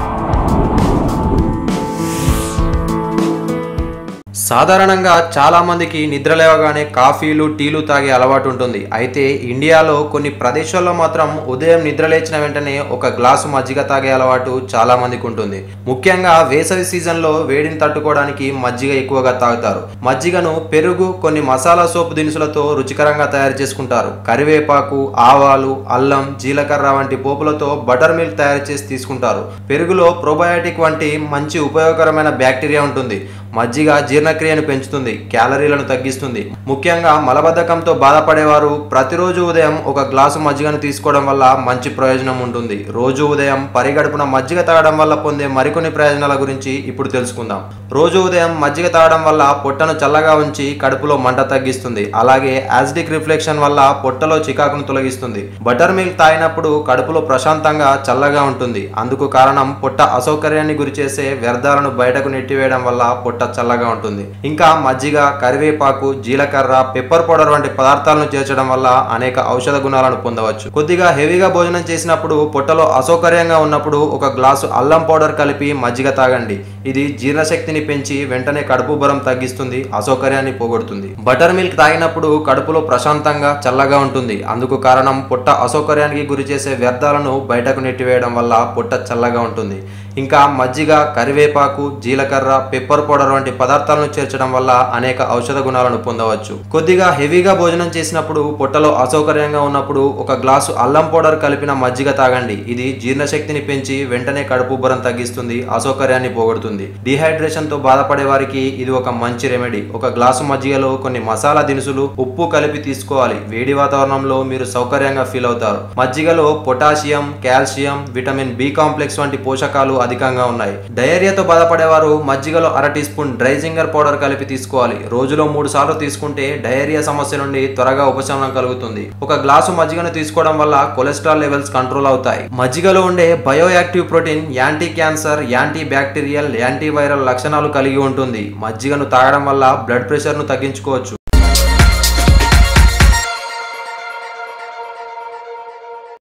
సాధారణంగా చాలా మందికి నిద్ర లేవగానే కాఫీలు టీలు తాగే అలవాటు ఉంటుంది అయితే ఇండియాలో కొన్ని ప్రదేశాల్లో మాత్రం ఉదయం నిద్ర లేచిన వెంటనే ఒక గ్లాసు మజ్జిగ తాగే అలవాటు చాలా మందికి ఉంటుంది ముఖ్యంగా వేసవి సీజన్లో వేడిని తట్టుకోవడానికి మజ్జిగ ఎక్కువగా తాగుతారు మజ్జిగను పెరుగు కొన్ని మసాలా సోపు దినుసులతో రుచికరంగా తయారు చేసుకుంటారు కరివేపాకు ఆవాలు అల్లం జీలకర్ర వంటి పోపులతో బటర్ మిల్క్ తయారు చేసి తీసుకుంటారు పెరుగులో ప్రోబయాటిక్ వంటి మంచి ఉపయోగకరమైన బ్యాక్టీరియా ఉంటుంది మజ్జిగ జీర్ణక్రియను పెంచుతుంది క్యాలరీలను తగ్గిస్తుంది ముఖ్యంగా మలబద్ధకంతో బాధపడేవారు ప్రతిరోజు ఉదయం ఒక గ్లాసు మజ్జిగను తీసుకోవడం వల్ల మంచి ప్రయోజనం ఉంటుంది రోజు ఉదయం పరిగడుపున మజ్జిగ తాగడం వల్ల పొందే మరికొన్ని ప్రయోజనాల గురించి ఇప్పుడు తెలుసుకుందాం రోజు ఉదయం మజ్జిగ తాగడం వల్ల పొట్టను చల్లగా ఉంచి కడుపులో మంట తగ్గిస్తుంది అలాగే యాసిడిక్ రిఫ్లెక్షన్ వల్ల పొట్టలో చికాకును తొలగిస్తుంది బటర్ మిల్క్ తాగినప్పుడు కడుపులో ప్రశాంతంగా చల్లగా ఉంటుంది అందుకు కారణం పొట్ట అసౌకర్యాన్ని గురిచేసే వ్యర్థాలను బయటకు నెట్టివేయడం వల్ల పొట్ట చల్లగా ఉంటుంది ఇంకా మజ్జిగ కరివేపాకు జీలకర్ర పెప్పర్ పౌడర్ వంటి పదార్థాలను చేర్చడం వల్ల అనేక ఔషధ గుణాలను పొందవచ్చు కొద్దిగా హెవీగా భోజనం చేసినప్పుడు పొట్టలో అసౌకర్యంగా ఉన్నప్పుడు ఒక గ్లాసు అల్లం పౌడర్ కలిపి మజ్జిగ తాగండి ఇది జీర్ణశక్తిని పెంచి వెంటనే కడుపు బరం తగ్గిస్తుంది అసౌకర్యాన్ని పోగొడుతుంది బటర్ మిల్క్ తాగినప్పుడు కడుపులో ప్రశాంతంగా చల్లగా ఉంటుంది అందుకు కారణం పొట్ట అసౌకర్యానికి గురి చేసే వ్యర్థాలను బయటకు నెట్టివేయడం వల్ల పొట్ట చల్లగా ఉంటుంది ఇంకా మజ్జిగ కరివేపాకు జీలకర్ర పెప్పర్ పౌడర్ వంటి పదార్థాలను చేర్చడం వల్ల అనేక ఔషధ గుణాలను పొందవచ్చు కొద్దిగా హెవీగా భోజనం చేసినప్పుడు పొట్టలో అసౌకర్యంగా ఉన్నప్పుడు ఒక గ్లాసు అల్లం పౌడర్ కలిపిన మజ్జిగ తాగండి ఇది జీర్ణశక్తిని పెంచి వెంటనే కడుపు ఉబ్బరం తగ్గిస్తుంది అసౌకర్యాన్ని పోగొడుతుంది డిహైడ్రేషన్ తో బాధపడే వారికి ఇది ఒక మంచి రెమెడీ ఒక గ్లాసు మజ్జిగలో కొన్ని మసాలా దినుసులు ఉప్పు కలిపి తీసుకోవాలి వేడి వాతావరణంలో మీరు సౌకర్యంగా ఫీల్ అవుతారు మజ్జిగలో potassium calcium vitamin B complex వంటి పోషకాలు అధికంగా ఉన్నాయి డయేరియాతో బాధపడేవారు మజ్జిగలో అర teaspoon dry ginger powder కలిపి తీసుకోవాలి రోజులో మూడు సార్లు తీసుకుంటే డయేరియా సమస్య నుండి త్వరగా ఉపశమనం కలుగుతుంది ఒక గ్లాసు మజ్జిగను తీసుకోవడం వల్ల కొలెస్ట్రాల్ లెవెల్స్ కంట్రోల్ అవుతాయి మజ్జిగలో ఉండే bioactive protein anti cancer anti bacterial anti viral లక్షణాలు కలిగి ఉంటుంది మజ్జిగను తాగడం వల్ల బ్లడ్ ప్రెషర్ను తగ్గించుకోవచ్చు